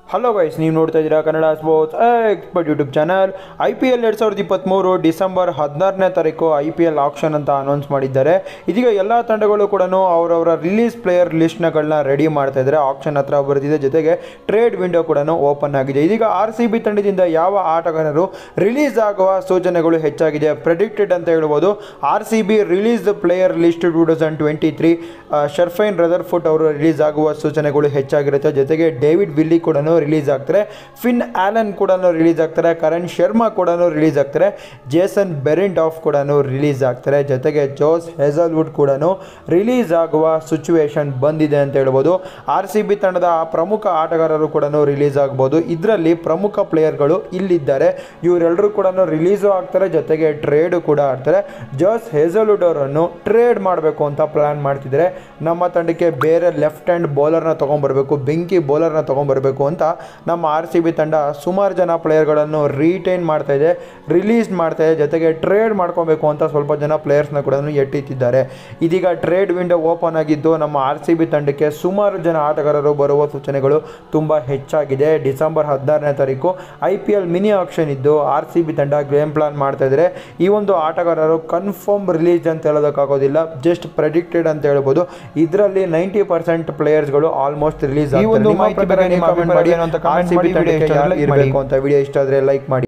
Hello guys ನೀವು ನೋಡ್ತಾ ಇದ್ದೀರಾ Kannada sports expert YouTube channel I P L ಎರಡು ಸಾವಿರದ ಇಪ್ಪತ್ತ್ಮೂರು ಡಿಸೆಂಬರ್ ಹದಿನಾರನೇ ತಾರೀಕು ಐ ಪಿ ಎಲ್ ಆಕ್ಷನ್ ಅಂತ ಅನೌನ್ಸ್ ಮಾಡಿದ್ದಾರೆ ಇದೀಗ ಎಲ್ಲ ತಂಡಗಳು ಕೂಡ ಅವರವರ ರಿಲೀಸ್ ಪ್ಲೇಯರ್ ಲಿಸ್ಟ್ನಗಳನ್ನ ರೆಡಿ ಮಾಡ್ತಾ ಇದ್ದಾರೆ ಆಕ್ಷನ್ ಹತ್ರ ಬರೆದಿದೆ ಜೊತೆಗೆ ಟ್ರೇಡ್ ವಿಂಡೋ ಕೂಡ ಓಪನ್ ಆಗಿದೆ ಇದೀಗ ಆರ್ ಸಿ ಬಿ ತಂಡದಿಂದ ಯಾವ ಆಟಗಾರರು ರಿಲೀಸ್ ಆಗುವ ಸೂಚನೆಗಳು ಹೆಚ್ಚಾಗಿದೆ ಪ್ರೆಡಿಕ್ಟೆಡ್ ಅಂತ ಹೇಳ್ಬೋದು R C B release player list two thousand twenty three Sherfane Rutherford ಅವರು ರಿಲೀಸ್ ಆಗುವ ಸೂಚನೆಗಳು ಹೆಚ್ಚಾಗಿರುತ್ತೆ ಜೊತೆಗೆ ಡೇವಿಡ್ ವಿಲ್ಲಿ ಕೂಡ ರಿಲೀಸ್ ಆಗ್ತಾರೆ ಫಿನ್ ಆಲನ್ ಕೂಡ ರಿಲೀಸ್ ಆಗ್ತಾರೆ ಕರಣ್ ಶರ್ಮಾ ಕೂಡ ರಿಲೀಸ್ ಆಗ್ತಾರೆ ಜೇಸನ್ ಬೆರಿಂಟ್ ಆಫ್ ಕೂಡ ರಿಲೀಸ್ ಆಗ್ತಾರೆ ಜೊತೆಗೆ ಜೋಸ್ ಹೆಜಲ್ವುಡ್ ಕೂಡ ರಿಲೀಸ್ ಆಗುವ ಸಿಚುವೇಶನ್ ಬಂದಿದೆ ಅಂತ ಹೇಳ್ಬೋದು ಆರ್ ಸಿ ಬಿ ತಂಡದ ಪ್ರಮುಖ ಆಟಗಾರರು ಕೂಡ ರಿಲೀಸ್ ಆಗ್ಬೋದು ಇದರಲ್ಲಿ ಪ್ರಮುಖ ಪ್ಲೇಯರ್ಗಳು ಇಲ್ಲಿದ್ದಾರೆ ಇವರೆಲ್ಲರೂ ಕೂಡ ರಿಲೀಸು ಆಗ್ತಾರೆ ಜೊತೆಗೆ ಟ್ರೇಡು ಕೂಡ ಆಡ್ತಾರೆ ಜೋಸ್ ಹೆಜಲ್ವುಡ್ ಅವರನ್ನು ಟ್ರೇಡ್ ಮಾಡಬೇಕು ಅಂತ ಪ್ಲ್ಯಾನ್ ಮಾಡ್ತಿದ್ದಾರೆ ನಮ್ಮ ತಂಡಕ್ಕೆ ಬೇರೆ ಲೆಫ್ಟ್ ಹ್ಯಾಂಡ್ ಬೌಲರ್ನ ತೊಗೊಂಬರ್ಬೇಕು ಬೆಂಕಿ ಬೌಲರ್ನ ತೊಗೊಂಬರ್ಬೇಕು ಅಂತ ನಮ್ಮ ಆರ್ ಸಿ ಬಿ ತಂಡ ಸುಮಾರು ಜನ ಪ್ಲೇಯರ್ಗಳನ್ನು ರೀಟೈನ್ ಮಾಡ್ತಾ ಇದೆ ರಿಲೀಸ್ ಮಾಡ್ತಾ ಇದೆ ಜೊತೆಗೆ ಟ್ರೇಡ್ ಮಾಡ್ಕೊಬೇಕು ಅಂತ ಸ್ವಲ್ಪ ಜನ ಪ್ಲೇಯರ್ಸ್ನ ಕೂಡ ಎಟ್ಟಿತ್ತಿದ್ದಾರೆ ಇದೀಗ ಟ್ರೇಡ್ ವಿಂಡೋ ಓಪನ್ ಆಗಿದ್ದು ನಮ್ಮ ಆರ್ ಸಿ ಬಿ ತಂಡಕ್ಕೆ ಸುಮಾರು ಜನ ಆಟಗಾರರು ಬರುವ ಸೂಚನೆಗಳು ತುಂಬ ಹೆಚ್ಚಾಗಿದೆ ಡಿಸೆಂಬರ್ ಹದಿನಾರನೇ ತಾರೀಕು I P L mini auction ಇದ್ದು ಆರ್ ಸಿ ಬಿ ತಂಡ ಗೇಮ್ ಪ್ಲಾನ್ ಮಾಡ್ತಾ ಇದ್ದಾರೆ ಈ ಒಂದು ಆಟಗಾರರು ಕನ್ಫರ್ಮ್ ರಿಲೀಸ್ ಅಂತ ಹೇಳೋದಕ್ಕಾಗೋದಿಲ್ಲ ಜಸ್ಟ್ ಪ್ರೆಡಿಕ್ಟೆಡ್ ಅಂತ ಹೇಳ್ಬೋದು ಇದರಲ್ಲಿ ನೈಂಟಿ ಪರ್ಸೆಂಟ್ ಪ್ಲೇಯರ್ಸ್ಗಳು ಆಲ್ಮೋಸ್ಟ್ ರಿಲೀಸ್ ಈ ಒಂದು ಮಾಹಿತಿ ಬಗ್ಗೆ ನಿಮ್ಮ ಕಮೆಂಟ್ ಮಾಡಿ ಅಭಿಪ್ರಾಯ ಏನು ಅಂತ comment ಆರ್ ಸಿ ಬಿ ಮಾಡಿ, video ತಂಡಕ್ಕೆ ಇಷ್ಟ ಯಾರು ಆದ್ರೆ like ಇರಬೇಕು ಮಾಡಿ. ಅಂತ ವಿಡಿಯೋ ಇಷ್ಟ ಆದರೆ ಲೈಕ್ ಮಾಡಿ